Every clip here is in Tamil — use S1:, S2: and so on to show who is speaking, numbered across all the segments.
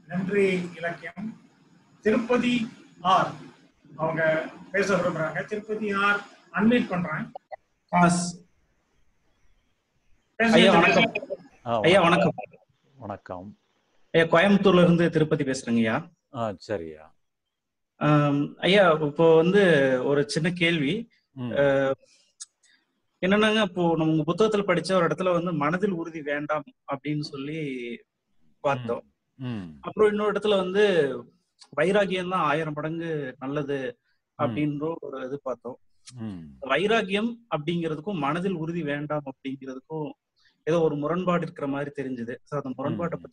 S1: நன்றி இலக்கியம் திருப்பதி ஆர் அவங்க பேச விரும்புறாங்க திருப்பதி ஆர் அன்மீட் பண்றேன்
S2: பாஸ்
S1: பேசுங்க
S2: ஐயா
S1: திருப்பதி.
S2: வணக்கம்
S3: ஆ,
S2: ஐயா வணக்கம்
S3: வணக்கம்
S2: ஐயா கோயம்புத்தூர்ல இருந்து திருப்பதி பேசுறேங்க ஐயா
S3: ஆ சரியா
S2: ஆம், ஐயா இப்போ வந்து ஒரு சின்ன கேள்வி
S3: ம்,
S2: அஹ், என்னன்னாங்க இப்போ நம்ம உங்க புத்தகத்துல படிச்ச ஒரு இடத்துல வந்து மனதில் உறுதி வேண்டாம் அப்படின்னு சொல்லி பார்த்தோம்
S3: ம்,
S2: அப்புறம் இன்னொரு இடத்துல வந்து வைராகியம் தான் ஆயிரம் மடங்கு நல்லது அப்படின்ற ஒரு இது பார்த்தோம்
S3: ம்.
S2: வைராகியம் அப்படிங்கிறதுக்கும் மனதில் உறுதி வேண்டாம் அப்படிங்கிறதுக்கும் ஏதோ ஒரு முரண்பாடு இருக்கிற மாதிரி தெரிஞ்சது சார் அந்த முரண்பாட்டை பத்தி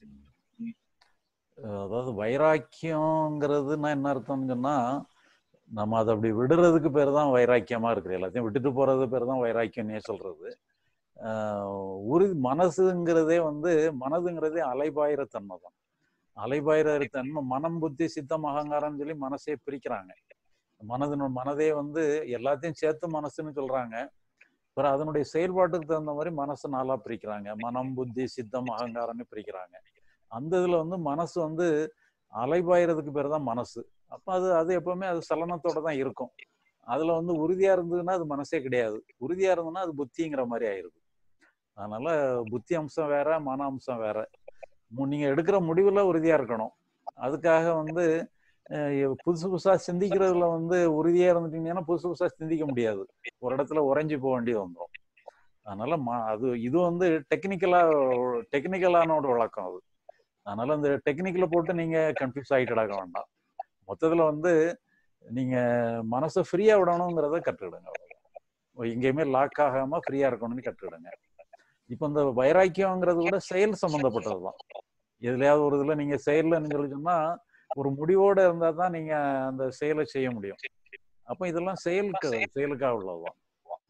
S3: அதாவது வைராக்கியங்கிறதுனா என்ன அர்த்தம்னு சொன்னா நம்ம அதை அப்படி விடுறதுக்கு பேர் தான் வைராக்கியமா இருக்கு எல்லாத்தையும் விட்டுட்டு போறது பேர் தான் வைராக்கியம்னே சொல்றது ஆஹ் உறுதி மனசுங்கிறதே வந்து மனதுங்கிறதே அலைபாயிர தன்மை தான் அலைபாயிர தன்மை மனம் புத்தி சித்தம் அகங்காரம்னு சொல்லி மனசே பிரிக்கிறாங்க மனதின மனதே வந்து எல்லாத்தையும் சேர்த்து மனசுன்னு சொல்றாங்க அப்புறம் அதனுடைய செயல்பாட்டுக்கு தகுந்த மாதிரி மனசை நாளா பிரிக்கிறாங்க மனம் புத்தி சித்தம் அகங்காரம்னு பிரிக்கிறாங்க அந்த இதுல வந்து மனசு வந்து அலைபாயறதுக்கு பேர் தான் மனசு அப்ப அது அது எப்பவுமே அது சலனத்தோட தான் இருக்கும் அதுல வந்து உறுதியா இருந்ததுன்னா அது மனசே கிடையாது உறுதியா இருந்ததுன்னா அது புத்திங்கிற மாதிரி ஆயிருது அதனால புத்தி அம்சம் வேற மன அம்சம் வேற மு- நீங்க எடுக்கிற முடிவுல உறுதியா இருக்கணும் அதுக்காக வந்து அஹ், புதுசு புதுசா சிந்திக்கிறதுல வந்து உறுதியா இருந்துட்டீங்கன்னா புதுசு புதுசா சிந்திக்க முடியாது ஒரு இடத்துல உறைஞ்சு போக வேண்டியது வந்துடும் அதனால ம- அது இது வந்து டெக்னிக்கலா டெக்னிக்கலான ஒரு வழக்கம் அது அதனால அந்த டெக்னிக்கல போட்டு நீங்க கன்ஃபியூஸ் ஆகிட்டு கிடக்க வேண்டாம் மொத்தத்துல வந்து நீங்க மனசை ஃப்ரீயா விடணுங்கிறத கற்றுக்கிடுங்க அவ்வளவுதான். எங்கேயுமே லாக் ஆகாம ஃப்ரீயா இருக்கணும்னு கற்றுக்கிடுங்க இப்போ இந்த வைராக்கியங்கிறது கூட செயல் சம்பந்தப்பட்டது தான் எதுலயாவது ஒரு இதுல நீங்க செயல்ல சொல்லி சொன்னா ஒரு முடிவோட இருந்தா தான் நீங்க அந்த செயலை செய்ய முடியும் அப்ப இதெல்லாம் செயலுக்கு செயலுக்காக உள்ளதுதான்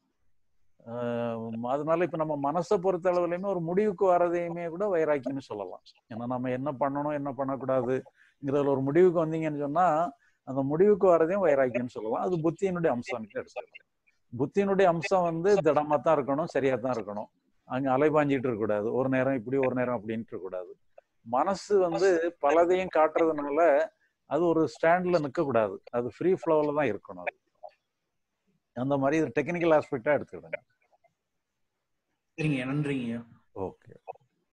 S3: ஆஹ் அதனால இப்ப நம்ம மனசை பொறுத்த அளவுலயுமே ஒரு முடிவுக்கு வரதையுமே கூட வைராக்கியம்னு சொல்லலாம் ஏன்னா நம்ம என்ன பண்ணணும் என்ன பண்ணக்கூடாதுங்கிறதுல ஒரு முடிவுக்கு வந்தீங்கன்னு சொன்னா அந்த முடிவுக்கு வரதையும் வைராக்கியம்னு சொல்லலாம் அது புத்தியினுடைய அம்சம்னு எடுத்துக்கலாம் புத்தியினுடைய அம்சம் வந்து திடமா தான் இருக்கணும் சரியா தான் இருக்கணும் அங்க அலைபாஞ்சிட்டு இருக்க கூடாது ஒரு நேரம் இப்படி ஒரு நேரம் அப்படின்ட்டு இருக்க கூடாது மனசு வந்து பலதையும் காட்டுறதுனால அது ஒரு ஸ்டாண்ட்ல நிக்க கூடாது அது ஃப்ரீ ஃப்ளோல தான் இருக்கணும் அது அந்த மாதிரி இது டெக்னிக்கல் ஆஸ்பெக்டா எடுத்துக்கிடுங்க
S2: சரிங்க நன்றிங்க
S3: ஓகே